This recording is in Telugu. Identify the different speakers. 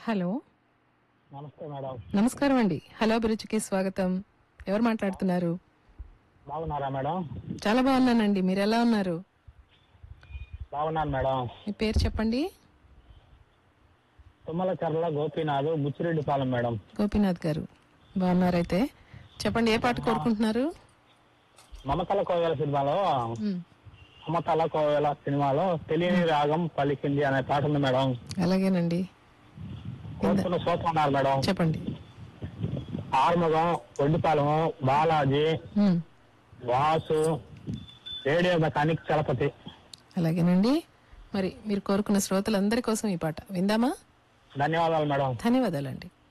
Speaker 1: హలో
Speaker 2: నమస్తే మేడం
Speaker 1: నమస్కారం అండి హలో అభిరుచికి స్వాగతం ఎవరు మాట్లాడుతున్నారు
Speaker 2: బాగున్నారా మేడం
Speaker 1: చాలా బాగున్నానండి మీరు ఎలా ఉన్నారు
Speaker 2: బాగున్నాను మేడం
Speaker 1: మీ పేరు చెప్పండి
Speaker 2: తుమ్మలచర్ల గోపీనాథ్ బుచ్చిరెడ్డిపాలెం మేడం
Speaker 1: గోపీనాథ్ గారు బాగున్నారైతే చెప్పండి ఏ పాట కోరుకుంటున్నారు
Speaker 2: మమతల కోవెల సినిమాలో
Speaker 1: మ్,
Speaker 2: మమతల కోవెల సినిమాలో తెలియని రాగం పలికింది అనే పాట ఉంది మేడం
Speaker 1: అలాగేనండి
Speaker 2: కోరుకున్న సూత్రం ఉన్నారు మేడం
Speaker 1: చెప్పండి
Speaker 2: ఆరుముఖం ఒడ్డిపాలెం బాలాజీ
Speaker 1: మ్,
Speaker 2: వాసు రేడియో మెకానిక్ చలపతి
Speaker 1: అలాగేనండి మరి మీరు కోరుకున్న శ్రోతలందరి కోసం ఈ పాట విందామా
Speaker 2: ధన్యవాదాలు మేడం
Speaker 1: ధన్యవాదాలండి